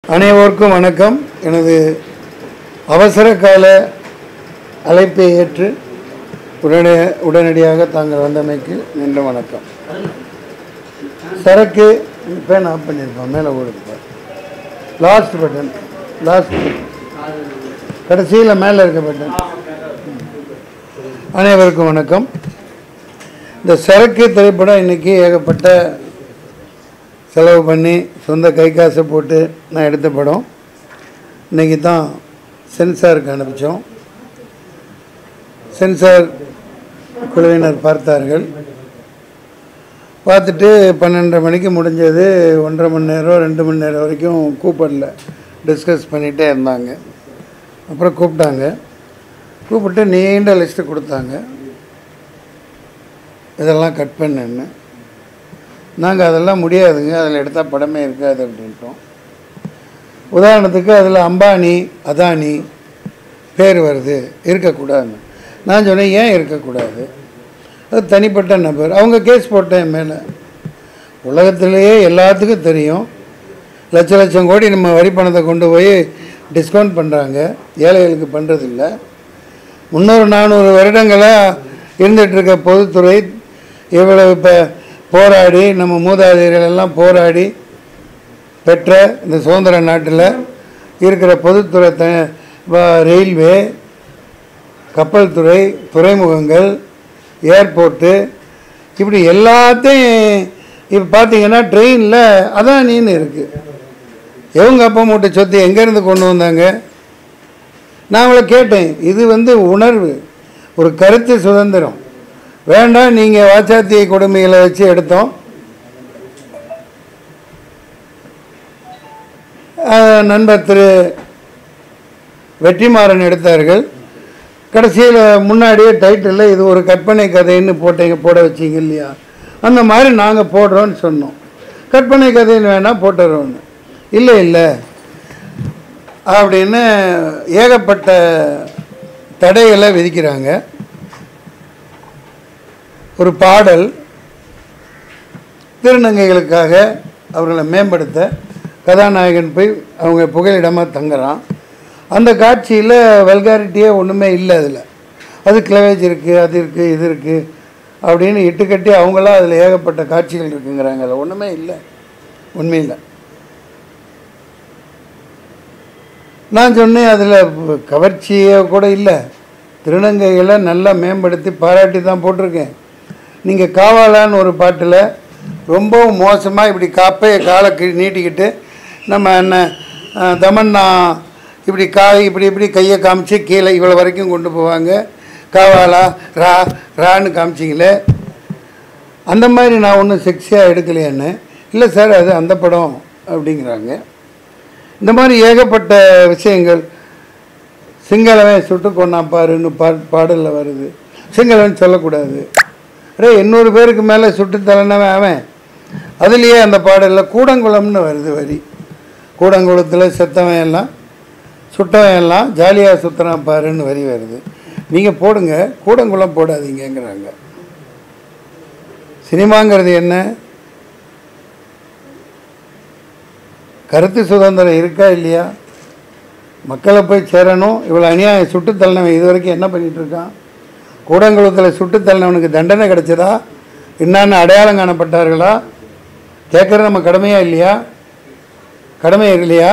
அனைவருக்கும் வணக்கம் எனது அவசர கால அழைப்பை ஏற்று உடனே உடனடியாக தாங்கள் வந்தமைக்கு மீண்டும் வணக்கம் சரக்கு பேன் ஆஃப் பண்ணியிருப்போம் மேலே ஓடுப்பார் லாஸ்ட் பட்டன் லாஸ்ட் கடைசியில் மேலே இருக்க பட்டன் அனைவருக்கும் வணக்கம் இந்த சரக்கு திரைப்படம் இன்னைக்கு ஏகப்பட்ட செலவு பண்ணி சொந்த கை காசை போட்டு நான் எடுத்த படம் இன்னைக்கு தான் சென்சாருக்கு அனுப்பிச்சோம் சென்சார் குழுவினர் பார்த்தார்கள் பார்த்துட்டு பன்னெண்டரை மணிக்கு முடிஞ்சது ஒன்றரை மணி நேரம் ரெண்டு மணி நேரம் வரைக்கும் கூப்பிடல டிஸ்கஸ் பண்ணிகிட்டே இருந்தாங்க அப்புறம் கூப்பிட்டாங்க கூப்பிட்டு நீண்ட லிஸ்ட்டு கொடுத்தாங்க இதெல்லாம் கட் பண்ணுன்னு நாங்கள் அதெல்லாம் முடியாதுங்க அதில் எடுத்தால் படமே இருக்காது அப்படின்ட்டோம் உதாரணத்துக்கு அதில் அம்பானி அதானி பேர் வருது இருக்கக்கூடாதுன்னு நான் சொன்னேன் ஏன் இருக்கக்கூடாது அது தனிப்பட்ட நபர் அவங்க கேஸ் போட்டேன் மேலே உலகத்திலேயே எல்லாத்துக்கும் தெரியும் லட்ச லட்சம் கோடி நம்ம வரி பணத்தை கொண்டு போய் டிஸ்கவுண்ட் பண்ணுறாங்க ஏழைகளுக்கு பண்ணுறதில்ல முந்நூறு நானூறு வருடங்களாக இருந்துகிட்ருக்க பொதுத்துறை இவ்வளவு இப்போ போராடி நம்ம மூதாதையர்கள் எல்லாம் போராடி பெற்ற இந்த சுதந்திர நாட்டில் இருக்கிற பொதுத்துறை த வ- ரயில்வே கப்பல் துறை துறைமுகங்கள் ஏர்போர்ட்டு இப்படி எல்லாத்தையும் இப்போ பார்த்தீங்கன்னா ட்ரெயினில் அதானின்னு இருக்குது எவங்க அப்பா மூட்டை சொத்து எங்கேருந்து கொண்டு வந்தாங்க நான் அவளை கேட்டேன் இது வந்து உணர்வு ஒரு கருத்து சுதந்திரம் வேண்டாம் நீங்கள் வாச்சாத்திய கொடுமைகளை வச்சு எடுத்தோம் ஆஹ், நண்பர் திரு வெற்றிமாறன் எடுத்தார்கள் கடைசியில் முன்னாடியே டைட்டிலில் இது ஒரு கற்பனை கதைன்னு போட்டீங்க போட வச்சீங்க இல்லையா அந்த மாதிரி நாங்கள் போடுறோன்னு சொன்னோம் கற்பனை கதைன்னு வேணால் போட்டுறோன்னு இல்லை இல்லை அப்படின்னு ஏகப்பட்ட தடைகளை விதிக்கிறாங்க ஒரு பாடல் திருநங்கைகளுக்காக அவர்களை மேம்படுத்த கதாநாயகன் போய் அவங்க புகலிடமாக தங்குறான் அந்த காட்சியில் வெல்காரிட்டியே ஒன்றுமே இல்லை அதில் அது கிளவேஜ் இருக்குது அது இருக்குது இது இருக்குது அப்படின்னு இட்டுக்கட்டி அவங்களாம் அதில் ஏகப்பட்ட காட்சிகள் இருக்குங்கிறாங்க அதில் ஒன்றுமே இல்லை உண்மையில் நான் சொன்னேன் அதில் கவர்ச்சியே கூட இல்லை திருநங்கைகளை நல்லா மேம்படுத்தி பாராட்டி தான் போட்டிருக்கேன் நீங்கள் காவாலான்னு ஒரு பாட்டில் ரொம்பவும் மோசமாக இப்படி காப்பையை காலை கீ- நீட்டிக்கிட்டு நம்ம என்ன அஹ், தமன்னா இப்படி காய் இப்படி இப்படி கையை காமிச்சு கீழே இவ்வளோ வரைக்கும் கொண்டு போவாங்க காவாலா ரா ரான்னு காமிச்சிங்களே அந்த மாதிரி நான் ஒன்றும் செக்ஸியாக எடுக்கலையான்னு இல்லை சார் அது அந்த படம் அப்படிங்கிறாங்க இந்த மாதிரி ஏகப்பட்ட விஷயங்கள் சிங்களவன் சுட்டு கொண்டான் பாருன்னு பா பாடலில் வருது சிங்களவன் சொல்லக்கூடாது அரே எண்ணூறு பேருக்கு மேலே சுட்டு தலனவன் அவன் அதுலேயே அந்த பாடலில் கூடங்குளம்னு வருது வரி கூடங்குளத்தில் செத்தவன் எல்லாம் சுட்டவன் எல்லாம் ஜாலியாக சுற்றுறான் பாருன்னு வரி வருது நீங்கள் போடுங்க கூடங்குளம் போடாதீங்கங்கிறாங்க சினிமாங்கிறது என்ன கருத்து சுதந்திரம் இருக்கா இல்லையா மக்களை போய் சேரணும் இவ்வளோ அநியாயம் சுட்டு தள்ளினவன் இது வரைக்கும் என்ன பண்ணிட்டு இருக்கான் கூடங்குளத்தில் சுட்டு தள்ளினவனுக்கு தண்டனை கிடைச்சதா என்னன்னு அடையாளம் காணப்பட்டார்களா கேட்குறது நம்ம கடமையா இல்லையா கடமை இல்லையா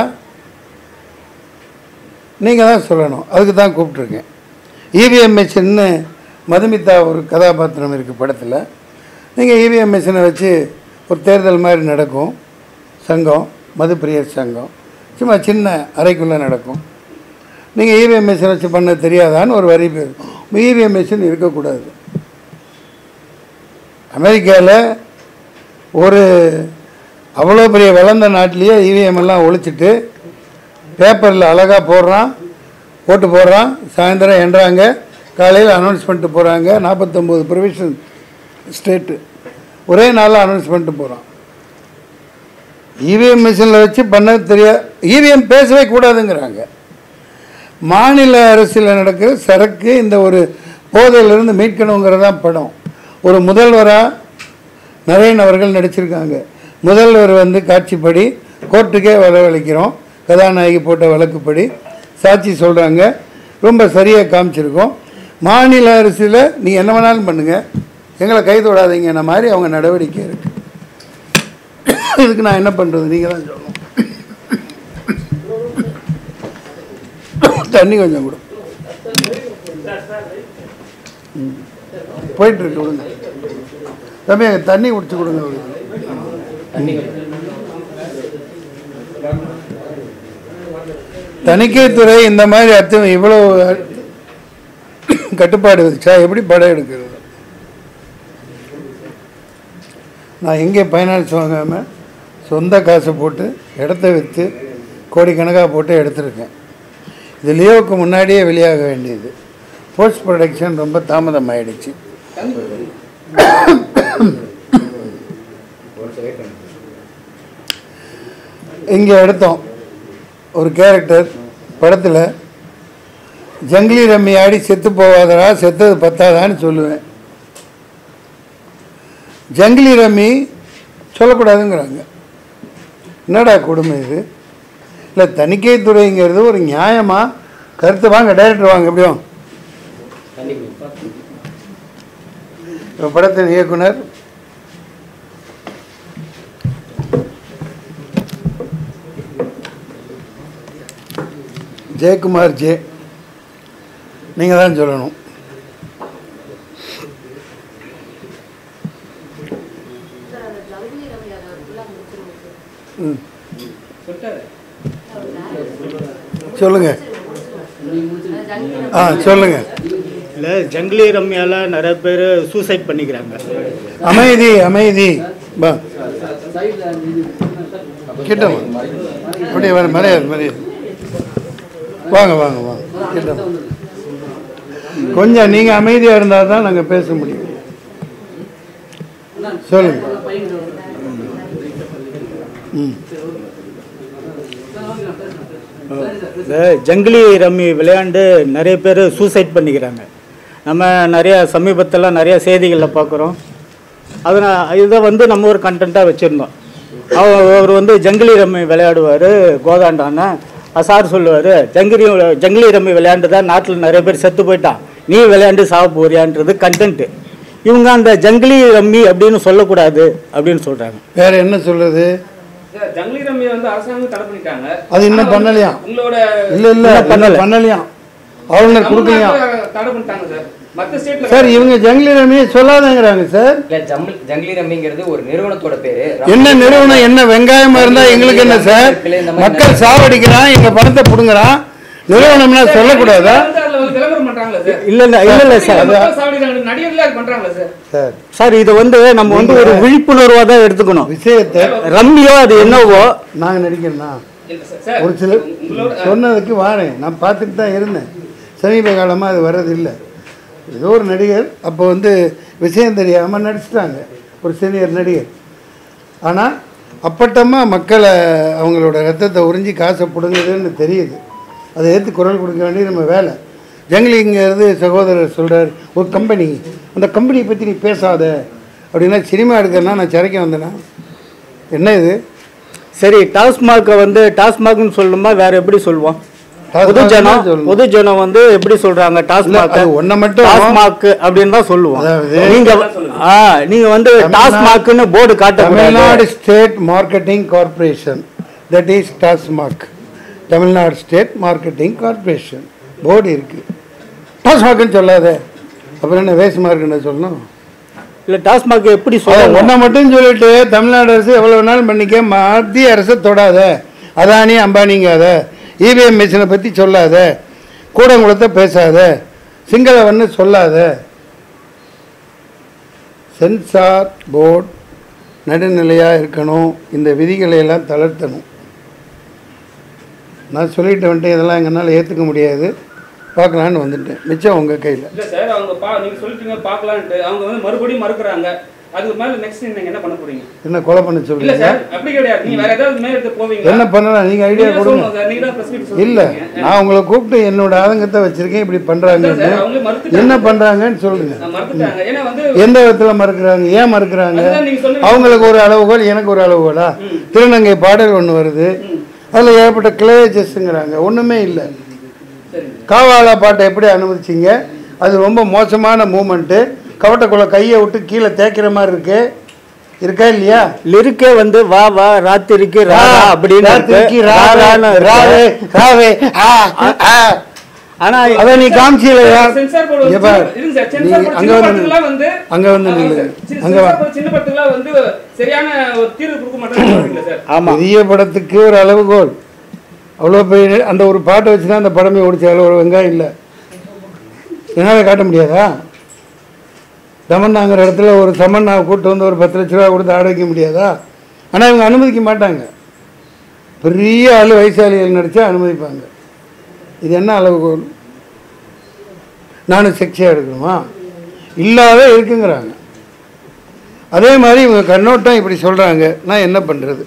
நீங்கள் தான் சொல்லணும் அதுக்கு தான் கூப்பிட்ருக்கேன் இவிஎம் மிஷின்னு மதுமிதா ஒரு கதாபாத்திரம் இருக்குது படத்தில் நீங்கள் இவிஎம் மிஷினை வச்சு ஒரு தேர்தல் மாதிரி நடக்கும் சங்கம் மதுப்பிரியர் சங்கம் சும்மா சின்ன அறைக்குள்ளே நடக்கும் நீங்கள் இவிஎம் மிஷின் வச்சு பண்ண தெரியாதான்னு ஒரு வரி பேர் இவிஎம் மிஷின் இருக்கக்கூடாது அமெரிக்காவில் ஒரு அவ்வளோ பெரிய வளர்ந்த நாட்டிலேயே இவிஎம் எல்லாம் ஒழிச்சிட்டு பேப்பரில் அழகாக போடுறான் போட்டு போடுறான் சாயந்தரம் என்றாங்க காலையில் அனௌன்ஸ் பண்ணிட்டு போகிறாங்க நாற்பத்தொம்போது ப்ரொவிஷன் ஸ்டேட்டு ஒரே நாளில் அனௌன்ஸ் பண்ணிட்டு போகிறான் இவிஎம் மிஷினில் வச்சு பண்ண தெரியா இவிஎம் பேசவே கூடாதுங்கிறாங்க மாநில அரசில் நடக்கிற சரக்கு இந்த ஒரு போதையிலிருந்து மீட்கணுங்கிறதான் படம் ஒரு முதல்வராக நரேன் அவர்கள் நடிச்சிருக்காங்க முதல்வர் வந்து காட்சிப்படி கோர்ட்டுக்கே வரவழைக்கிறோம் கதாநாயகி போட்ட வழக்குப்படி சாட்சி சொல்கிறாங்க ரொம்ப சரியாக காமிச்சிருக்கோம் மாநில அரசில் நீ என்ன வேணாலும் பண்ணுங்கள் எங்களை கைது விடாதீங்கன்ன மாதிரி அவங்க நடவடிக்கை இருக்குது இதுக்கு நான் என்ன பண்ணுறது நீங்கள் தான் சொல்லணும் தண்ணி கொஞ்சம் கொடு ம். போயிட்டு இருக்கு விடுங்க தம்பி அங்க தண்ணி குடிச்சு கொடுங்க அவருக்கு. தணிக்கைத்துறை இந்த மாதிரி அர்த்தம் இவ்வளோ கட்டுப்பாடு வச்சா எப்படி படம் எடுக்கிறது நான் எங்கே ஃபைனான்ஸ் வாங்காமல் சொந்த காசை போட்டு இடத்த விற்று கோடிக்கணக்காக போட்டு எடுத்திருக்கேன் இது லியோவுக்கு முன்னாடியே வெளியாக வேண்டியது போஸ்ட் ப்ரொடக்ஷன் ரொம்ப தாமதம் ஆயிடுச்சு இங்கே எடுத்தோம் ஒரு கேரக்டர் படத்தில் ஜங்கிலி ரம்மி ஆடி செத்து போவாதடா செத்தது பத்தாதான்னு சொல்லுவேன் ஜங்கிலி ரம்மி சொல்லக்கூடாதுங்கிறாங்க என்னடா கொடுமை இது இல்லை தணிக்கை துறைங்கிறது ஒரு நியாயமா கருத்து வாங்க டைரக்டர் வாங்க எப்படியும் இப்போ படத்தின் இயக்குனர் ஜெயக்குமார் ஜே நீங்கள் தான் சொல்லணும் சார் அந்த ஜவுளி ரவி அதை ஃபுல்லாக முடிச்சிருவோம் சார் ம் சொல்லுங்க அது ஜவுளி ஆ சொல்லுங்க இல்லை ஜங்கிலி ரம்யால நிறைய பேர் சூசைட் பண்ணிக்கிறாங்க அமைதி அமைதி பா கிட்ட வா. அப்படியே வர மறையாது மறையாது வாங்க வாங்க வாங்க கிட்ட வா. கொஞ்சம் நீங்க அமைதியா இருந்தா தான் நாங்க பேச முடியும் சொல்லுங்க ம் இந்த ஜங்கிலி ரம்மி விளையாண்டு நிறைய பேர் சூசைட் பண்ணிக்கிறாங்க நம்ம நிறைய சமீபத்தில் நிறைய செய்திகளில் பார்க்குறோம் அதனால் இதை வந்து நம்ம ஒரு கண்டென்ட்டாக வச்சுருந்தோம் அவர் அவர் வந்து ஜங்கிலி ரம்மி விளையாடுவார் கோதாண்டான சார் சொல்லுவார் ஜங்கிலி ஜங்கிலி ரம்மி விளையாண்டு தான் நாட்டில் நிறைய பேர் செத்து போயிட்டான் நீ விளையாண்டு சாக போறியான்றது கண்டென்ட்டு இவங்க அந்த ஜங்கிலி ரம்மி அப்படின்னு சொல்லக்கூடாது அப்படின்னு சொல்கிறாங்க வேற என்ன சொல்றது சார், ஜங்கிலி ரம்மி வந்து அரசாங்கம் தடை பண்ணிட்டாங்க அது இன்னும் ஆனா வந்து பண்ணலையாம். உங்களோட இல்ல இல்ல இன்னும் பண்ணல. பண்ணல பண்ணலையாம் ஆளுநர் கொடுக்கலையாம் தமிழ்நாட்டுல தடை பண்ணிட்டாங்க சார் மத்த ஸ்டேட்ல சார் இவங்க ஜங்கிலி ரம்மியை சொல்லாதேங்கிறாங்க சார் இல்ல ஜம்பல் ஜங்கிலி ரம்மிங்கிறது ஒரு நிறுவனத்தோட பேரு என்ன நிறுவனம் என்ன வெங்காயமா இருந்தா எங்களுக்கு என்ன சார் மக்கள் சாவடிக்கிறான் எங்க பணத்தை புடுங்குறான் நிறுவனம்னா சொல்லக்கூடாதா வந்து அதுல வந்து விளம்பரம் பண்றாங்களா சார் இல்லை இல்லை இல்லை இல்லை சார் மக்கள் சாவடிக்கிறாங்க நடிகர்களே அது பண்றாங்களா சார் சார் சார் இதை வந்து நம்ம வந்து ஒரு விழிப்புணர்வாக தான் எடுத்துக்கணும் விஷயத்தை ரம்மியோ அது என்னவோ நாங்க நடிக்கிறேன்னா இல்ல சார், சார் ஒரு சிலர் உங்களோட சொன்னதுக்கு வாரேன் நான் பார்த்துட்டு தான் இருந்தேன் சமீப காலமாக அது வர்றதில்லை ஏதோ ஒரு நடிகர் அப்போ வந்து விஷயம் தெரியாமல் நடிச்சிட்டாங்க ஒரு சீனியர் நடிகர் ஆனால் அப்பட்டமாக மக்களை அவங்களோட ரத்தத்தை உறிஞ்சி காசை பிடுங்குதுன்னு தெரியுது அதை ஏற்று குரல் கொடுக்க வேண்டியது நம்ம வேலை ஜங்கிலிங்கிறது சகோதரர் சொல்கிறார் ஒரு கம்பெனி அந்த கம்பெனியை பற்றி நீ பேசாத அப்படின்னா சினிமா எடுக்கிறனா நான் சிறைக்க வந்தேனா என்ன இது சரி டாஸ்மார்க்கை வந்து டாஸ்மார்க்னு சொல்லணுமா வேற எப்படி சொல்லுவோம் டாஸ்மாக் பொது ஜனம் தான் சொல்லணும். பொது ஜனம் வந்து எப்படி சொல்றாங்க டாஸ்மாக் அது ஒண்ணை மட்டும் டாஸ்மாக் அப்படின்னு தான் சொல்லுவோம் அதாவது- நீங்க ஆ நீங்க வந்து டாஸ்மாக்னு போர்டு தமிழ்நாடு காட்டக்கூடாது state marketing corporation that is TASMAC Tamil Nadu state marketing corporation board இருக்கு டாஸ்மாக்னு சொல்லாத அப்புறம் என்ன வேஸ்ட் மார்க்குன்னு சொல்லணும் இல்ல டாஸ்மாக் எப்படி சொல்லணும் ஒன்றை மட்டும் சொல்லிட்டு தமிழ்நாடு அரசு எவ்வளோ வேணாலும் பண்ணிக்க மத்திய அரசு தொடாத அதானி அம்பானிங்காத இவிஎம் மிஷினை பற்றி சொல்லாத கூடங்குளத்தை பேசாத சிங்களவன்னு சொல்லாத சென்சார் போர்டு நடுநிலையாக இருக்கணும் இந்த விதிகளை எல்லாம் தளர்த்தணும் நான் சொல்லிட்டு வந்துட்டு இதெல்லாம் எங்களால் ஏற்றுக்க முடியாது பார்க்கலான்னு வந்துட்டேன் மிச்சம் உங்கள் கையில் இல்ல சார் அவங்க பா நீங்க சொல்லிட்டீங்க பார்க்கலான்ட்டு அவங்க வந்து மறுபடியும் மறுக்கறாங்க அதுக்கு மேல நெக்ஸ்ட் நீங்க என்ன பண்ண போறீங்க என்ன கொலை பண்ண இல்ல சொல்றீங்க சார் அப்படி கிடையாது நீங்க வேற ஏதாவது மேல எடுத்து போவீங்க என்ன பண்ணலாம் நீங்கள் ஐடியா கொடுங்க சார் நீங்க தான் press meet சொல்லிருக்கீங்க. இல்ல நான் உங்களை கூப்பிட்டு என்னோட ஆதங்கத்தை வச்சிருக்கேன் இப்படி பண்றாங்கன்னு சார், அவங்களே மறுத்துட்டாங்க. என்ன பண்றாங்கன்னு சொல்லுங்க நான் மறுத்துட்டாங்க ஏன்னா வந்து எந்த விதத்துல மறுக்கிறாங்க ஏன் மறுக்கிறாங்க அதுதான் நீங்க சொல்லுங்க. அவங்களுக்கு ஒரு அளவுகோல் எனக்கு ஒரு அளவுகோலா திருநங்கை பாடல் ஒண்ணு வருது அதில் ஏகப்பட்ட கிளேஜஸ்ங்கிறாங்க ஒன்றுமே இல்லை காவாலா பாட்டை எப்படி அனுமதிச்சிங்க அது ரொம்ப மோசமான மூமெண்ட்டு கவட்டக்குள்ள கையை விட்டு கீழே தேய்க்கிற மாதிரி இருக்கு இருக்கா இல்லையா லிரிக்கே வந்து வா வா ராத்திரிக்கு ராரா அப்படின்னு ராத்திரிக்கு இருக்கு. ராவே, ராரான்னு இருக்கு. ராவே, ராவே, ஆ, ஆ. ஆனா அதை நீ காமிச்சிலையா சென்சார் போர்டு இங்க பாரு. இருங்க சார் நீ சென்சார் போர்டு அங்க சின்ன வந்து படத்துக்குலாம் வந்து அங்க வந்து ஆமாங்க நில்லு சார். சின்ன- அங்க வா சென்சார் போர்டு சின்ன படத்துக்குலாம் வந்து சரியான ஒரு தீர்வு கொடுக்க மாட்டேன்னு சொல்றீங்களா சார் ஆமா பெரிய படத்துக்கு ஒரு அளவுகோல் அவ்வளோ பெரிய அந்த ஒரு பாட்டை வச்சு தான் அந்த படமே ஓடிச்சு அதில் ஒரு வெங்காயம் இல்லை என்னால் காட்ட முடியாதா தமன்னாங்கிற இடத்துல ஒரு தமன்னாவை கூட்டு வந்து ஒரு பத்து லட்ச ரூபா கொடுத்து ஆட வைக்க முடியாதா ஆனால் இவங்க அனுமதிக்க மாட்டாங்க பெரிய ஆள் வயசாளிகள் நடித்தா அனுமதிப்பாங்க இது என்ன அளவுகோல் நானும் செக்ஸியாக எடுக்கணுமா இல்லாத இருக்குங்கிறாங்க அதே மாதிரி இவங்க கண்ணோட்டம் இப்படி சொல்கிறாங்க நான் என்ன பண்ணுறது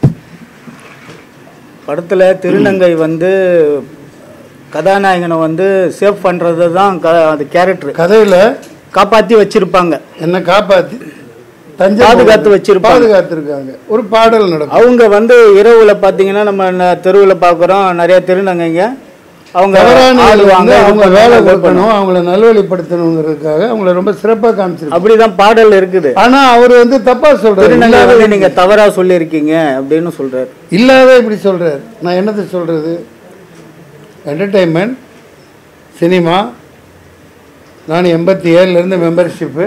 படத்துல திருநங்கை வந்து கதாநாயகனை வந்து சேவ் பண்றது தான் க அது கேரக்டர் கதையில் காப்பாத்தி வச்சிருப்பாங்க என்ன காப்பாற்றி தஞ்சை பாதுகாத்து வச்சிருப்பாங்க. பாதுகாத்துருக்காங்க ஒரு பாடல் நடக்கும் அவங்க வந்து இரவுல பாத்தீங்கன்னா நம்ம ந- தெருவுல பாக்குறோம் நிறைய திருநங்கைங்க அவங்க தவறான ஆளுவாங்க, வந்து அவங்க இது வேலை பண்ணுவாங்க, கொடுக்கணும் அவங்கள நல்வழிப்படுத்தணுங்கிறதுக்காக அவங்கள ரொம்ப சிறப்பாக காமிச்சிருக்காங்க அப்படிதான் பாடல் இருக்குது ஆனா அவர் வந்து தப்பா சொல்றாரு திருநங்கை இல்லாத வந்து நீங்க தவறா சொல்லியிருக்கீங்க அப்படின்னு சொல்றாரு இல்லாத இப்படி சொல்றாரு நான் என்னத்தை சொல்றது என்டர்டைன்மெண்ட் சினிமா நான் எண்பத்தி ஏழுலேருந்து மெம்பர்ஷிப்பு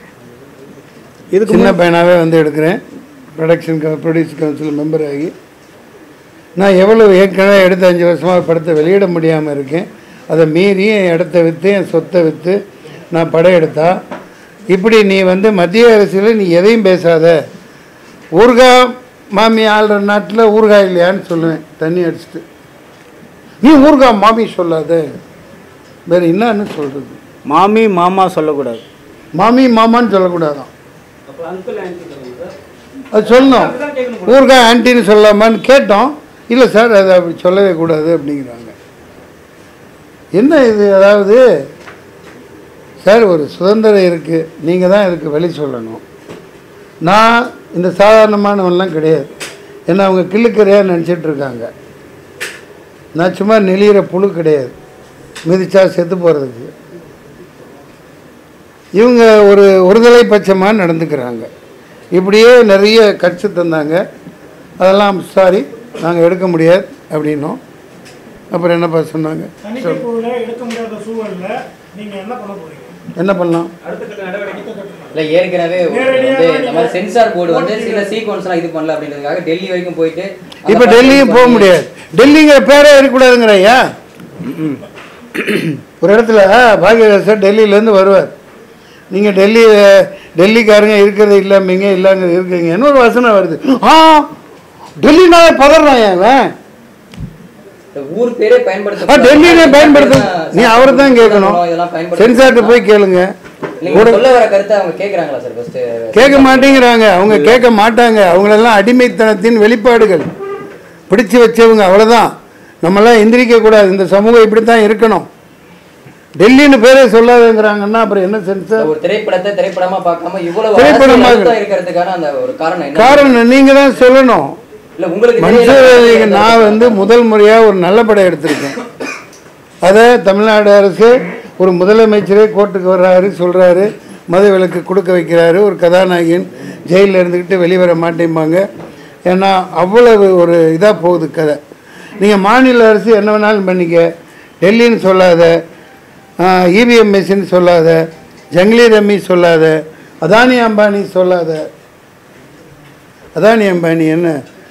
இதுக்கு சின்ன பையனாகவே வந்து எடுக்கிறேன் ப்ரொடக்ஷன் ப்ரொடியூஸ் கவுன்சில் மெம்பர் ஆகி நான் எவ்வளவு ஏற்கனவே எடுத்த அஞ்சு வருஷமாக படத்தை வெளியிட முடியாமல் இருக்கேன் அதை மீறி என் இடத்த விற்று என் சொத்தை விற்று நான் படம் எடுத்தா இப்படி நீ வந்து மத்திய அரசில் நீ எதையும் பேசாத ஊறுகாய் மாமி ஆள்ற நாட்டில் ஊறுகாய் இல்லையான்னு சொல்லுவேன் தண்ணி அடிச்சுட்டு நீ ஊறுகாய் மாமி சொல்லாத வேறு என்னன்னு சொல்கிறது மாமி மாமா சொல்லக்கூடாது மாமி மாமான்னு சொல்லக்கூடாதான் அப்போ அங்கிள் ஆன்டி சொல்லுங்க சார் அது சொல்லணும் அதுதான் கேட்கணும் ஊறுகாய் ஆன்ட்டின்னு சொல்லாமான்னு கேட்டோம் இல்லை சார் அது அப்படி சொல்லவே கூடாது அப்படிங்கிறாங்க என்ன இது அதாவது சார் ஒரு சுதந்திரம் இருக்குது நீங்கள் தான் இதுக்கு வழி சொல்லணும் நான் இந்த சாதாரணமானவன்லாம் கிடையாது என்ன அவங்க கிள்ளுக்கரையாக நினச்சிட்டு இருக்காங்க நான் சும்மா நெளியிற புழு கிடையாது மிதிச்சா செத்து போகிறதுக்கு இவங்க ஒரு ஒருதலை பட்சமாக நடந்துக்கிறாங்க இப்படியே நிறைய கட்சி தந்தாங்க அதெல்லாம் சாரி நாங்கள் எடுக்க முடியாது அப்படின்னோம் அப்புறம் என்னப்பா சொன்னாங்க தணிக்கை குழுல எடுக்க முடியாத சூழல்ல நீங்க என்ன பண்ண போறீங்க என்ன பண்ணலாம் அடுத்த கட்ட நடவடிக்கை இல்ல ஏற்கனவே ஒரு வந்து இந்த மாதிரி சென்சார் போர்டு வந்து சில சீக்வன்ஸ்லாம் இது பண்ணல அப்படின்றதுக்காக டெல்லி வரைக்கும் போயிட்டு அந்த இப்போ படத்தை டெல்லியும் போக பண்ணி- முடியாது டெல்லிங்கிற பேரே இருக்கக்கூடாதுங்கிற ஐயா ஒரு இடத்துல பாக்யராஜர் டெல்லியிலேருந்து வருவார் நீங்கள் டெல்லி டெல்லிக்காரங்க இருக்கிறது இல்லாமீங்க இல்லாங்க இருக்கீங்கன்னு ஒரு வசனம் வருது ஆ டெல்லினாலே பதறான் அவன் இந்த ஊர் பேரே ஆ பயன்படுத்த டெல்லியிலே பயன்படுத்த நீ அவரை தான் கேட்கணும் இதெல்லாம் பயன்படுத்த சென்சார்ட்ட போய் கேளுங்க நீங்க சொல்ல வர கருத்தை அவங்க கேக்குறாங்களா சார் ஃபர்ஸ்ட் கேட்க மாட்டேங்கிறாங்க அவங்க கேட்க மாட்டாங்க அவங்களெல்லாம் அடிமைத்தனத்தின் வெளிப்பாடுகள் பிடிச்சு வச்சவங்க அவ்வளோதான் நம்மளாம் எந்திரிக்க கூடாது இந்த சமூகம் இப்படி தான் இருக்கணும் டெல்லின்னு பேரே சொல்லாதேங்கிறாங்கன்னா அப்புறம் என்ன சென்சார் ஒரு திரைப்படத்தை திரைப்படமா பார்க்காம இவ்வளவு திரைப்படமா அரசியல் அழுத்தம் இருக்கிறதுக்கான அந்த ஒரு காரணம் என்ன காரணம் நீங்கள் தான் சொல்லணும் இல்ல உங்களுக்கு மன்சூர் தெரியல. அலிக்கு நான் வந்து முதல் முறையாக ஒரு நல்ல படம் எடுத்திருக்கேன் அதை தமிழ்நாடு அரசு ஒரு முதலமைச்சரே கோர்ட்டுக்கு வர்றாரு சொல்கிறாரு மது விலக்கு கொடுக்க வைக்கிறாரு ஒரு கதாநாயகன் ஜெயிலில் இருந்துக்கிட்டு வெளிவர மாட்டேம்பாங்க ஏன்னா அவ்வளவு ஒரு இதாக போகுது கதை நீங்கள் மாநில அரசு என்ன வேணாலும் பண்ணிக்க டெல்லின்னு சொல்லாத இவிஎம் மிஷின் சொல்லாத ஜங்லி ரம்மி சொல்லாத அதானி அம்பானி சொல்லாத அதானி அம்பானி என்ன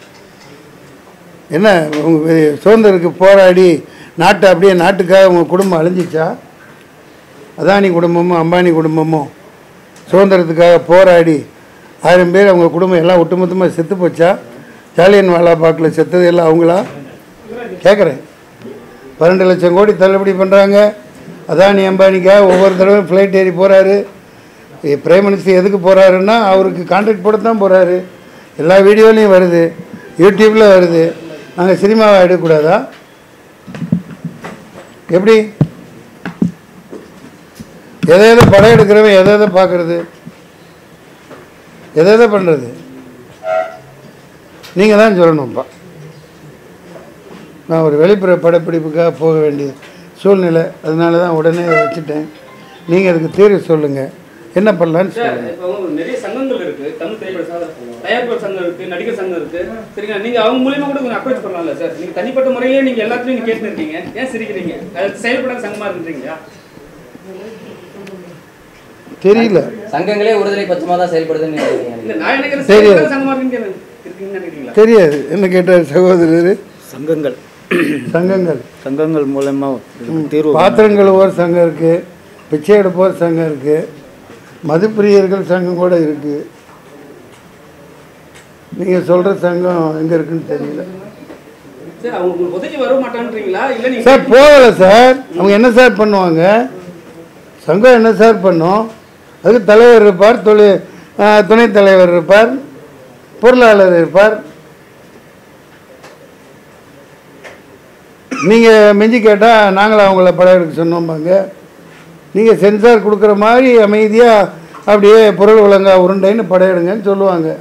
என்ன உங்க சுதந்திரத்துக்கு போராடி நாட்டை அப்படியே நாட்டுக்காக உங்கள் குடும்பம் அழிஞ்சிச்சா அதானி குடும்பமும் அம்பானி குடும்பமும் சுதந்திரத்துக்காக போராடி ஆயிரம் பேர் அவங்க குடும்பம் எல்லாம் ஒட்டுமொத்தமாக செத்து போச்சா ஜாலியன் வாலாபாக்கில் செத்தது எல்லாம் அவங்களா கேட்குறேன் பன்னெண்டு லட்சம் கோடி தள்ளுபடி பண்ணுறாங்க அதானி அம்பானிக்காக ஒவ்வொரு தடவை ஃப்ளைட் ஏறி போகிறாரு பிரைம் மினிஸ்டர் எதுக்கு போகிறாருன்னா அவருக்கு கான்ட்ராக்ட் போட தான் போகிறாரு எல்லா வீடியோலையும் வருது யூடியூப்பில் வருது நாங்கள் சினிமாவை எடுக்கக்கூடாதா எப்படி எதை எதை படம் எடுக்கிறவன் எதை எதை பார்க்குறது எதை எதை பண்ணுறது நீங்கள் தான் சொல்லணும்ப்பா நான் ஒரு வெளிப்புற படப்பிடிப்புக்காக போக வேண்டிய சூழ்நிலை அதனால தான் உடனே வச்சுட்டேன் நீங்கள் அதுக்கு தீர்வு சொல்லுங்கள் என்ன பண்ணலான்னு சார் சொல்லுங்கள் இப்போ நிறைய சங்கங்கள் இருக்கு தமிழ் திரைப்பட சாதனை தயாரிப்பாளர் சங்கம் இருக்கு நடிகர் சங்கம் இருக்கு சரிங்களா நீங்க அவங்க மூலியமா கூட கொஞ்சம் அப்ரோச் பண்ணலாம்ல சார் நீங்க தனிப்பட்ட முறையே நீங்க எல்லாத்தையும் நீங்க கேட்டு இருக்கீங்க ஏன் சிரிக்கிறீங்க அது செயல்படாத சங்கமா இருக்கீங்களா தெரியல சங்கங்களே ஒருதலை பட்சமா தான் செயல்படுதுன்னு இல்ல நினைக்கிறீங்க நான் நினைக்கிறேன் சரி. செயல்படாத சங்கமா இருக்கீங்க இருக்கீங்கன்னு நினைக்கிறீங்களா தெரியாது என்ன கேட்டார் சகோதரர் சங்கங்கள் சங்கங்கள் சங்கங்கள் மூலமா இதுக்கு தீர்வு பாத்திரம் கழுவோர் சங்கம் இருக்குது பிச்சை எடுப்போர் சங்கம் இருக்குது மதுப்பிரியர்கள் சங்கம் கூட இருக்குது நீங்கள் சொல்கிற சங்கம் எங்கே இருக்குன்னு தெரியல சார் அவங்க உங்களுக்கு உதவி வர மாட்டான்றீங்களா இல்ல நீங்க சார் போகலை சார் அவங்க என்ன சார் பண்ணுவாங்க சங்கம் என்ன சார் பண்ணும் அதுக்கு தலைவர் இருப்பார் தொழில் துணைத் தலைவர் இருப்பார் பொருளாளர் இருப்பார் நீங்கள் மிஞ்சி கேட்டால் நாங்களும் அவங்கள படம் எடுக்க சொன்னோம்பாங்க நீங்கள் சென்சார் கொடுக்குற மாதிரி அமைதியாக அப்படியே பொருள் ஒழுங்கா உருண்டைன்னு படம் எடுங்கன்னு சொல்லுவாங்க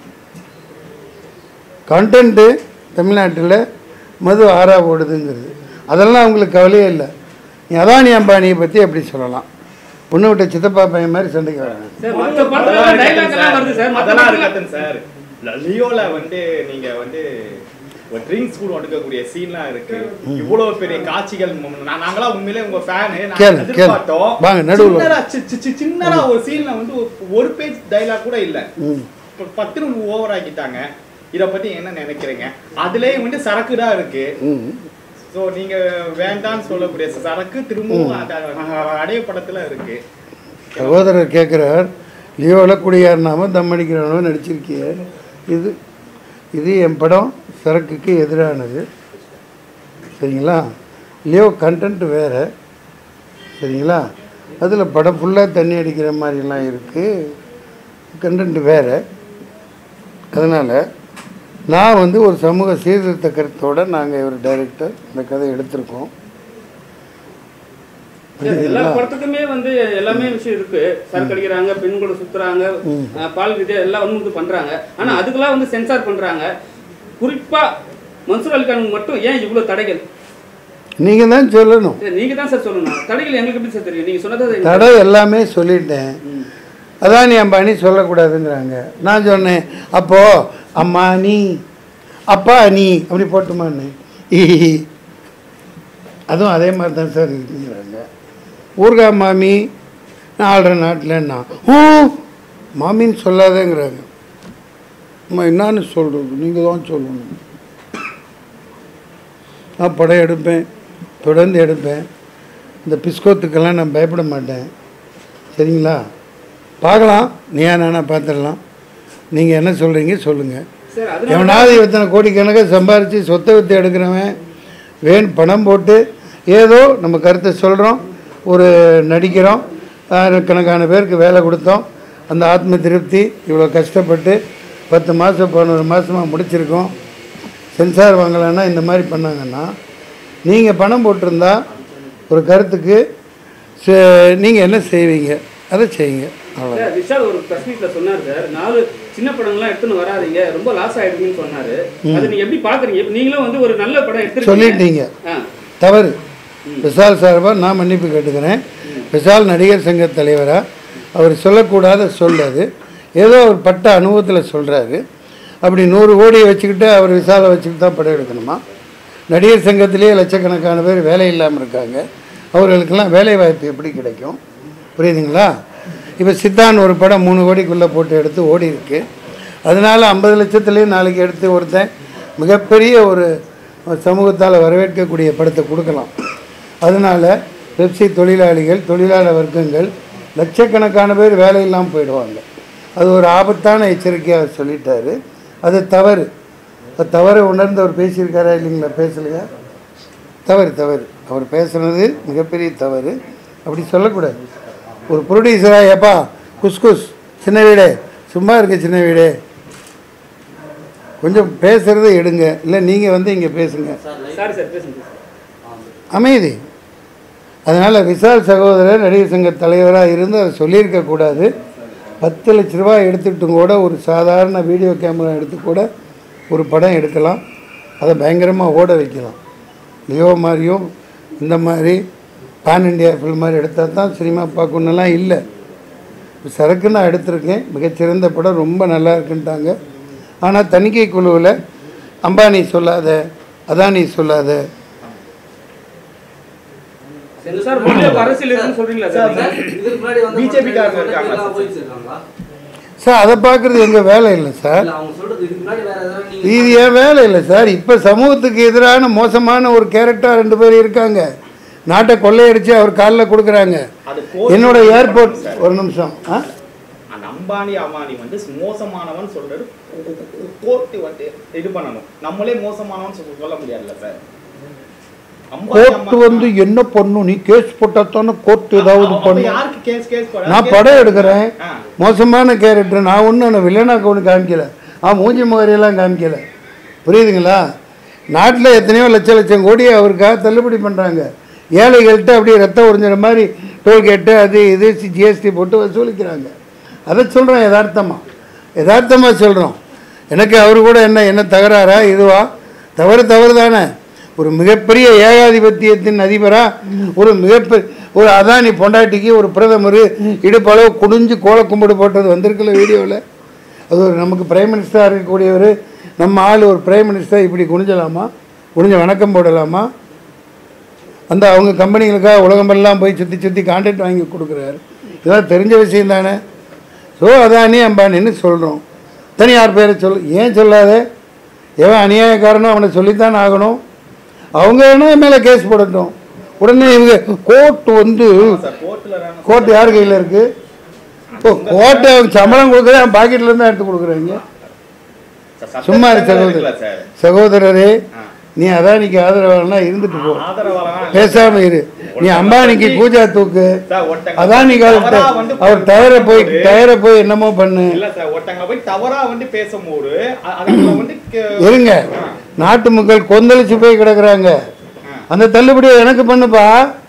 கண்டென்ட்டு தமிழ்நாட்டில் மது ஆறா போடுதுங்கிறது அதெல்லாம் அவங்களுக்கு கவலையே இல்லை நீ அதானி அம்பானியை பற்றி அப்படி சொல்லலாம் பொண்ணு விட்ட சித்தப்பா பையன் மாதிரி சண்டைக்கு வராங்க சார் மத்த படத்துல டைலாக் எல்லாம் வருது சார் மத்த அதெல்லாம் படத்துல இருக்கட்டும் சார் லியோல வந்து நீங்க வந்து ஒரு ட்ரிங்க்ஸ் கூட எடுக்கக்கூடிய சீன்லாம் இருக்கு இவ்வளவு பெரிய காட்சிகள் மு- நா- நாங்களாம் உண்மையிலே உங்க ஃபேனு கேளு, கேளு. எதிர்பார்த்தோம் வாங்க, நடுவுல. சின்னதா, சி- சி- சி- சின்னதா ஒரு சீன்ல வந்து ஒரு- ஒரு பேஜ் டைலாக் கூட இல்ல ம் இப்ப பத்து ஓவர் ஆக்கிட்டாங்க இத பத்தி என்ன நினைக்கிறீங்க அதுலயே வந்து சரக்கு தான் இருக்கு ம் சோ நீங்க வேண்டாம்னு சொல்லக்கூடிய சரக்கு திரும்பவும் அந்த அடைய படத்துல இருக்கு சகோதரர் கேட்குறார் லியோவில் குடியாருனாம தம் அடிக்கிறவனும் நடிச்சிருக்கிய இது இது என் படம் சரக்குக்கு எதிரானது சரிங்களா லியோ கண்டென்ட் வேறு சரிங்களா அதில் படம் ஃபுல்லாக தண்ணி அடிக்கிற மாதிரிலாம் இருக்குது கண்டென்ட் வேறு அதனால் நான் வந்து ஒரு சமூக சீர்திருத்த கருத்தோடு நாங்கள் ஒரு டைரக்டர் இந்த கதை எடுத்திருக்கோம் சார், எல்லா படத்துக்குமே வந்து எல்லாமே விஷயம் இருக்கு சரக்கு அடிக்கிறாங்க பெண் கூட சுத்துறாங்க அஹ், பால் ரீதியா எல்லாம் வந்து பண்றாங்க ஆனா அதுக்கெல்லாம் வந்து சென்சார் பண்றாங்க குறிப்பா மன்சூர் அலிகானுக்கு மட்டும் ஏன் இவ்வளவு தடைகள் நீங்கள் தான் சொல்லணும் சார், நீங்க தான் சார் சொல்லணும் தடைகள் எங்களுக்கு எப்படி சார் தெரியும் நீங்க சொன்னதை தடை எல்லாமே சொல்லிட்டேன் அதானி அம்பானி சொல்லக்கூடாதுங்கிறாங்க நான் சொன்னேன் அப்போ அம்மா நீ அப்பா நீ அப்படி போட்டுமான்னு ஈ. அதுவும் அதே மாதிரி தான் சார் இருக்குங்கிறாங்க ஊர்கா மாமி நான் ஆள்ற நாட்டில்னா ஓ மாமின்னு சொல்லாதேங்கிறாங்க அம்மா என்னன்னு சொல்கிறது நீங்கள் தான் சொல்லணும் நான் படம் எடுப்பேன் தொடர்ந்து எடுப்பேன் இந்த பிஸ்கோத்துக்கெல்லாம் நான் பயப்பட மாட்டேன் சரிங்களா பார்க்கலாம் நீயா நானா பார்த்துடலாம் நீங்கள் என்ன சொல்கிறீங்க சொல்லுங்கள் சார் அது எவனாவது இத்தனை கோடிக்கணக்காக சம்பாரித்து சொத்தை வித்து எடுக்கிறவன் வேன் பணம் போட்டு ஏதோ நம்ம கருத்தை சொல்கிறோம் ஒரு நடிக்கிறோம் ஆயிரக்கணக்கான பேருக்கு வேலை கொடுத்தோம் அந்த ஆத்ம திருப்தி இவ்வளோ கஷ்டப்பட்டு பத்து மாதம் பதினோரு மாதமாக முடிச்சிருக்கோம் சென்சார் வாங்கலைன்னா இந்த மாதிரி பண்ணாங்கன்னா நீங்கள் பணம் போட்டிருந்தா ஒரு கருத்துக்கு நீங்கள் என்ன செய்வீங்க அதை செய்யுங்க அவ்வளோ சார் விஷால் ஒரு பிரஸ் மீட்ல சொன்னார் சார் நாலு சின்ன படங்கள்லாம் எடுத்துன்னு வராதீங்க ரொம்ப லாஸ் ஆயிடுங்கன்னு சொன்னாரு அது நீங்க எப்படி பாக்குறீங்க இப்ப நீங்களும் வந்து ஒரு நல்ல படம் எடுத்துருக்கீங்க சொல்லிட்டீங்க ஆ. தவறு விஷால் சார்பாக நான் மன்னிப்பு கேட்டுக்கிறேன் விஷால் நடிகர் சங்க தலைவராக அவர் சொல்லக்கூடாத சொல் அது ஏதோ அவர் பட்ட அனுபவத்தில் சொல்கிறாரு அப்படி நூறு கோடியை வச்சுக்கிட்டு அவர் விசாலை வச்சுக்கிட்டு தான் படம் எடுக்கணுமா நடிகர் சங்கத்திலேயே லட்சக்கணக்கான பேர் வேலை இல்லாமல் இருக்காங்க அவர்களுக்கெல்லாம் வேலை வாய்ப்பு எப்படி கிடைக்கும் புரியுதுங்களா இப்போ சித்தான் ஒரு படம் மூணு கோடிக்குள்ளே போட்டு எடுத்து ஓடி இருக்கு அதனால ஐம்பது லட்சத்துலேயும் நாளைக்கு எடுத்து ஒருத்தன் மிகப்பெரிய ஒரு சமூகத்தால் வரவேற்கக்கூடிய படத்தை கொடுக்கலாம் அதனால் பெப்சி தொழிலாளிகள் தொழிலாளர் வர்க்கங்கள் லட்சக்கணக்கான பேர் வேலை இல்லாமல் போயிடுவாங்க அது ஒரு ஆபத்தான எச்சரிக்கையாக அவர் சொல்லிட்டாரு அது தவறு அது தவறை உணர்ந்து அவர் பேசியிருக்காரா இல்லைங்களா பேசலையா தவறு தவறு அவர் பேசுனது மிகப்பெரிய தவறு அப்படி சொல்லக்கூடாது ஒரு ப்ரொடியூசராக ஏப்பா குஸ்குஸ் சின்ன வீடே சும்மா இருக்க சின்ன வீடே கொஞ்சம் பேசுகிறத எடுங்க இல்லை நீங்கள் வந்து இங்கே பேசுங்க சாரி சார் பேசுங்க அமைதி அதனால் விசால் சகோதரர் நடிகர் சங்க தலைவராக இருந்து அதை சொல்லியிருக்கக்கூடாது பத்து லட்ச ரூபாய் எடுத்துட்டும் கூட ஒரு சாதாரண வீடியோ கேமரா எடுத்து கூட ஒரு படம் எடுக்கலாம் அதை பயங்கரமாக ஓட வைக்கலாம் லியோ மாதிரியும் இந்த மாதிரி பேன் இண்டியா ஃபில்ம் மாதிரி எடுத்தால் தான் சினிமா பார்க்கணுன்னெல்லாம் இல்லை சரக்கு நான் எடுத்திருக்கேன் மிகச்சிறந்த படம் ரொம்ப நல்லா இருக்குன்ட்டாங்க ஆனால் தணிக்கை குழுவில் அம்பானி சொல்லாத அதானி சொல்லாத சார் மொழியில் அரசியல் இருக்குன்னு சொல்றீங்களா சார் இதுக்கு முன்னாடி வந்து BJP காரங்க இருக்காங்க. எல்லாம் போயிட்டு இருக்காங்களா? சார் அதை பார்க்குறது எங்கள் வேலை இல்லை சார் இல்ல, அவங்க சொல்றது இதுக்கு முன்னாடி வேற ஏதாவது நீங்க இது என் வேலை இல்லை சார் இப்போ சமூகத்துக்கு எதிரான மோசமான ஒரு கேரக்டர் ரெண்டு பேர் இருக்காங்க நாட்டை கொள்ளையடிச்சு அவர் காலில் கொடுக்குறாங்க அது கோர்ட் என்னோட ஏர்போர்ட் ஒரு நிமிஷம் ஆ அந்த அம்பானி அம்பானி வந்து மோசமானவன் சொல்றது கோர்ட் வந்து இது பண்ணணும் நம்மளே மோசமானவன் சொல்ல சொல்ல முடியாதுல்ல சார் அம்பானி கோர்ட் அம்பானி- வந்து என்ன பண்ணும் நீ கேஸ் போட்டா தானே கோர்ட் ஏதாவது அப்ப பண்ணும் யாருக்கு கேஸ் கேஸ் போட நான் படம் எடுக்கிறேன் ஆ. மோசமான கேரக்டர் நான் ஒன்றும் வில்லனாக்கு ஒன்று காமிக்கல ஆ மூஞ்சி முகரையெல்லாம் காமிக்கல புரியுதுங்களா நாட்டில் எத்தனையோ லட்ச லட்சம் கோடி அவருக்காக தள்ளுபடி பண்ணுறாங்க ஏழைகள்கிட்ட அப்படியே ரத்தம் உறிஞ்சிற மாதிரி டோல்கேட்டு அது இது ஜிஎஸ்டி போட்டு வசூலிக்கிறாங்க அதை சொல்கிறோம் யதார்த்தமாக யதார்த்தமாக சொல்கிறோம் எனக்கு அவர் கூட என்ன என்ன தகராறா இதுவா தவறு தவறு தானே ஒரு மிகப்பெரிய ஏகாதிபத்தியத்தின் அதிபரா ஒரு மிகப்பெரிய ஒரு அதானி பொண்டாட்டிக்கு ஒரு பிரதமர் இடுப்பளவு குடிஞ்சு கோல கும்பிடு போட்டது வந்திருக்குல்ல வீடியோவில் அது ஒரு நமக்கு பிரைம் மினிஸ்டராக இருக்கக்கூடியவர் நம்ம ஆள் ஒரு பிரைம் மினிஸ்டர் இப்படி குனிஞ்சலாமா குனிஞ்ச வணக்கம் போடலாமா அந்த அவங்க கம்பெனிகளுக்காக உலகமெல்லாம் போய் சுற்றி சுற்றி கான்ட்ராக்ட் வாங்கி கொடுக்குறாரு இதெல்லாம் தெரிஞ்ச விஷயம் தானே ஸோ அதானி அம்பானின்னு சொல்கிறோம் தனியார் பேரை சொல் ஏன் சொல்லாத எவன் அநியாயக்காரனோ அவனை சொல்லித்தான் ஆகணும் அவங்க என்ன மேலே கேஸ் போடட்டும் உடனே இவங்க கோர்ட் வந்து சார் கோர்ட்ல தானே கோர்ட் யார் கையில் இருக்குது இப்போ கோர்ட்டை அவங்க சம்பளம் கொடுக்குறேன் அவன் பாக்கெட்லேருந்து தான் எடுத்து கொடுக்குறாங்க சார், சும்மா இரு சட்டத்துல சகோதரர் இருக்குல்ல சார் சகோதரரே நீ அதானிக்கு ஆதரவாளனா இருந்துட்டு போ ஆதரவாளனா இல்ல. பேசாம இரு நீ அம்பானிக்கு பூஜா தூக்கு சார், ஒருத்தங்க அதானி காலத்தை தவறா வந்து அவர் டயரை போய் பேசும்போது- டயரை போய் என்னமோ பண்ணு இல்ல சார் ஒருத்தங்க போய் தவறா வந்து பேசும்போது அ- அதுல வந்து கே- இருங்க நாட்டு மக்கள் கொந்தளிச்சு போய் கிடக்குறாங்க அந்த தள்ளுபடியை எனக்கு பண்ணுப்பா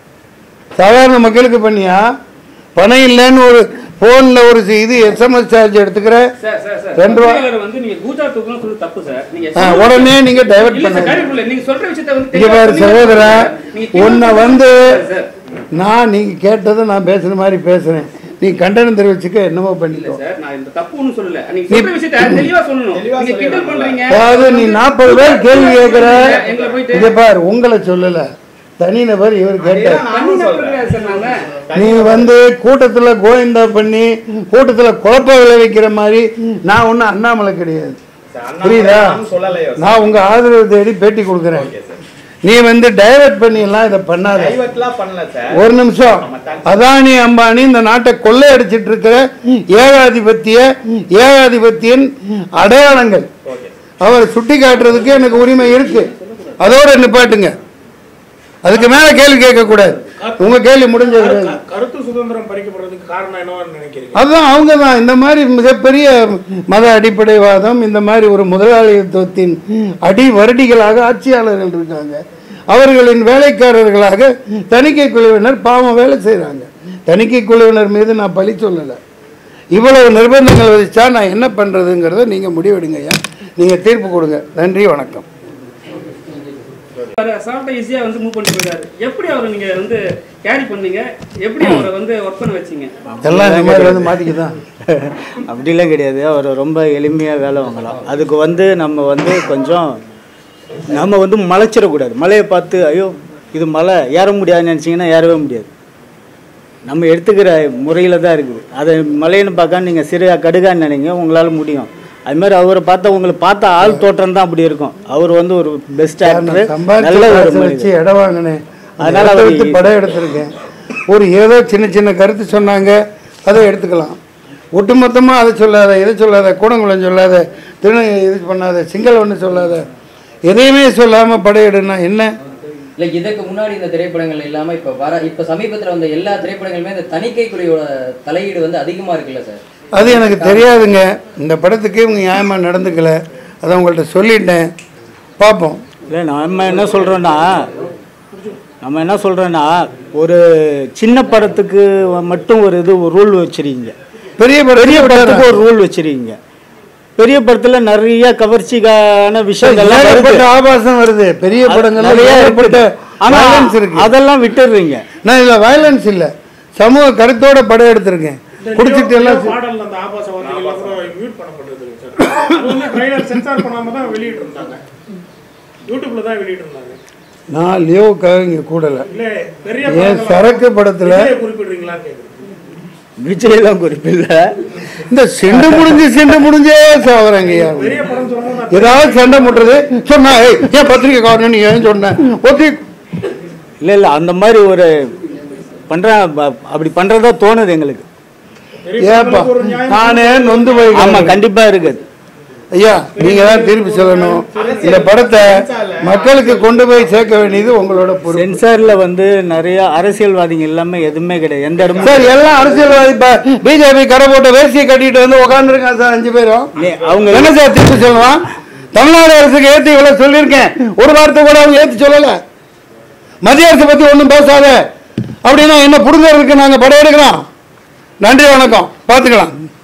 சாதாரண மக்களுக்கு பண்ணியா பணம் இல்லைன்னு ஒரு ஃபோனில் ஒரு சி- இது எஸ்எம்எஸ் சார்ஜ் எடுத்துக்கிற சார் சார் சார் ரெண்டு ரூபா. பத்திரிகையாளர் வந்து நீங்க கூஜா தூக்கணும் சொல்லி தப்பு சார் நீங்க ஆ, உடனே நீங்க டைவர்ட் இல்ல சார் பண்ணுங்க கரெக்ட் இல்ல நீங்க சொல்ற விஷயத்தை வந்து இங்க தெளிவா பாரு சொன்னீங்க. சகோதரா நீங்க தெளிவா உன்னை சொன்னீங்க. வந்து சார், நான் நீங்க கேட்டதை நான் பேசுன மாதிரி பேசுறேன் நீ கண்டனம் தெரிவிச்சுக்க என்னமோ இல்ல பண்ணிக்கோ சார் நான் இந்த தப்பு ஒண்ணும் சொல்லல நீங்க சொல்ற விஷயத்தை தெளிவா சொல்லணும் தெளிவா நீங்க கிண்டல் சொல்லணும். பண்றீங்க அதாவது நீ நாற்பது பேர் கேள்வி கேட்குற எங்களை போயிட்டு இங்க பார் உங்களை சொல்லல தனிநபர் இவர் கேட்டார் அதேதான் பண்ணி நானும் சொல்றேன் சொல்றேன் சார் நாங்க நீ வந்து கூட்டத்துல கோவிந்தா பண்ணி கூட்டத்துல குழப்ப விளைவிக்கிற மாதிரி நான் ஒன்றும் அண்ணாமலை கிடையாது சார், அண்ணா புரியுதா நானும் சொல்லலையோ சார். நான் உங்க ஆதரவு தேடி பேட்டி கொடுக்குறேன் ஓகே சார். நீ வந்து டைவர்ட் பண்ணி எல்லாம் இதை பண்ணாத டைவர்ட்லாம் பண்ணல சார் ஒரு நிமிஷம் அதானி அம்பானி இந்த நாட்டை கொள்ளையடிச்சிட்டு இருக்கிற ஏகாதிபத்திய ஏகாதிபத்தியன் அடையாளங்கள் ஓகே அவரை சுட்டி காட்டுறதுக்கு எனக்கு உரிமை இருக்கு அதோட நிப்பாட்டுங்க அதுக்கு மேல கேள்வி கேட்கக்கூடாது உங்க கேள்வி முடிஞ்சது கரு- கருத்து சுதந்திரம் பறிக்கப்படுறதுக்கு காரணம் என்னவான்னு நினைக்கிறீங்க அதுதான் அவங்க தான் இந்த மாதிரி மிகப்பெரிய மத அடிப்படைவாதம் இந்த மாதிரி ஒரு முதலாளித்துவத்தின் அடி வருடிகளாக ஆட்சியாளர்கள் இருக்காங்க அவர்களின் வேலைக்காரர்களாக தணிக்கை குழுவினர் பாவம் வேலை செய்கிறாங்க தணிக்கை குழுவினர் மீது நான் பழி சொல்லலை இவ்வளவு நிர்பந்தங்கள் விதிச்சா நான் என்ன பண்ணுறதுங்கிறத நீங்கள் முடிவெடுங்க ஐயா நீங்கள் தீர்ப்பு கொடுங்க நன்றி வணக்கம் அவர் அசால்ட்டா ஈஸியா வந்து மூவ் பண்ணிட்டு போயிட்டாரு எப்படி அவரை நீங்க வந்து கேரி பண்ணீங்க எப்படி அவரை வந்து ஒர்க் பண்ண வச்சீங்க எல்லாம் இந்த மாதிரி வந்து மாட்டிக்க தான் அப்படிலாம் கிடையாது அவர் ரொம்ப எளிமையாக வேலை வாங்கலாம் அதுக்கு வந்து நம்ம வந்து கொஞ்சம் நம்ம வந்து மலைச்சிடக்கூடாது மலையை பார்த்து ஐயோ இது மலை ஏற முடியாதுன்னு நினச்சிங்கன்னா ஏறவே முடியாது நம்ம எடுத்துக்கிற முறையில் தான் இருக்குது அதை மலைன்னு பார்க்க நீங்கள் சிறிய கடுகான்னு நினைங்க உங்களால் முடியும் அது மாதிரி அவரை பார்த்தா உங்களை பார்த்தா ஆள் தோற்றம் தான் அப்படி இருக்கும் அவர் வந்து ஒரு பெஸ்ட் ஆக்டர் சம்பாதிச்ச நல்ல ஒரு காசை வச்சு மனிதர் இடம் வாங்கினேன் அதனால அதனால அவர் வச்சு படம் எடுத்திருக்கேன் ஒரு ஏதோ சின்ன சின்ன கருத்து சொன்னாங்க அதை எடுத்துக்கலாம் ஒட்டுமொத்தமாக அதை சொல்லாத இதை சொல்லாத கூடங்குளம் சொல்லாத திருநை இது பண்ணாத சிங்கள ஒன்று சொல்லாத எதையுமே சொல்லாமல் படையெடுனா என்ன இல்ல இதுக்கு முன்னாடி இந்த திரைப்படங்கள் இல்லாம இப்ப வர இப்ப சமீபத்துல வந்த எல்லா திரைப்படங்களுமே இந்த தணிக்கை குழுவோட தலையீடு வந்து அதிகமா இருக்குல்ல சார் அது எனக்கு தெரியாதுங்க இந்த படத்துக்கு இவங்க நியாயமாக நடந்துக்கல அதை உங்கள்கிட்ட சொல்லிட்டேன் பார்ப்போம் இல்லை நம்ம என்ன சொல்கிறோன்னா நம்ம என்ன சொல்கிறோன்னா ஒரு சின்ன படத்துக்கு மட்டும் ஒரு இது ஒரு ரூல் வச்சிருக்கீங்க பெரிய பெரிய படம் படத்துக்கு ஒரு ரூல் வச்சிருக்கீங்க பெரிய படத்துல நிறைய கவர்ச்சிக்கான விஷயங்கள்லாம் வருது. ஏகப்பட்ட ஆபாசம் வருது பெரிய அது படங்கள்ல நிறைய ஏகப்பட்ட இருக்குது. ஆனா violence இருக்கு அதெல்லாம் விட்டுடுறீங்க நான் இதுல வயலன்ஸ் இல்ல சமூக கருத்தோட படம் எடுத்திருக்கேன் குடிச்சிட்டு எல்லாம் சி- பாடல்ல அந்த ஆபாச வார்த்தைகள் கூட மியூட் பண்ணப்பட்டது சார் அது வந்து ட்ரைலர் சென்சார் பண்ணாம தான் வெளியிட்டு இருந்தாங்க யூடியூப்ல தான் வெளியிட்டு இருந்தாங்க நான் லியோவுக்காக இங்க கூடல இல்ல பெரிய ஏன் படங்கள்ல சரக்கு படத்துல விஜயை குறிப்பிடுறீங்களான்னு கேக்குறேன் விஜயெல்லாம் குறிப்பில்ல இந்த செண்டு முடிஞ்சு செண்டு முடிஞ்சே சாவறாங்க ஐயா பெரிய படம் சொல்லும்போது நான் ஏதாவது சண்டை முட்டுறது சொன்னா "ஏய், ஏன் பத்திரிக்கை காரணம் நீ ஏன் சொன்ன ஒத்தி இல்ல இல்ல அந்த மாதிரி ஒரு பண்ற ப- அப்படி பண்றதா தோணுது எங்களுக்கு பெரிய ஏப்பா படங்களுக்கு ஒரு நியாயம் நானே நொந்து போய் ஆமா கண்டிப்பா இருக்குது ஐயா நீங்க தான் திருப்பி சொல்லணும் இந்த படத்தை மக்களுக்கு கொண்டு போய் சேர்க்க வேண்டியது உங்களோட பொறுப்பு சென்சார்ல வந்து நிறைய அரசியல்வாதிங்க எல்லாமே எதுவுமே கிடையாது எந்த இடமும் சார் எல்லாம் அரசியல்வாதி பிஜேபி கடை போட்ட வேஷ்டியை கட்டிட்டு வந்து உட்காந்துருக்காங்க சார் அஞ்சு பேரும் நீ- அவங்க என்ன சார் திருப்பி சொல்லலாம் தமிழ்நாடு அரசுக்கு ஏத்தி இவ்வளவு சொல்லியிருக்கேன் ஒரு வார்த்தை கூட அவங்க ஏத்தி சொல்லல மத்திய அரசு பத்தி ஒண்ணும் பேசாத அப்படின்னா என்ன புரிஞ்சதுக்கு நாங்க படையெடுக்கிறோம் நன்றி வணக்கம் பார்த்துக்கலாம்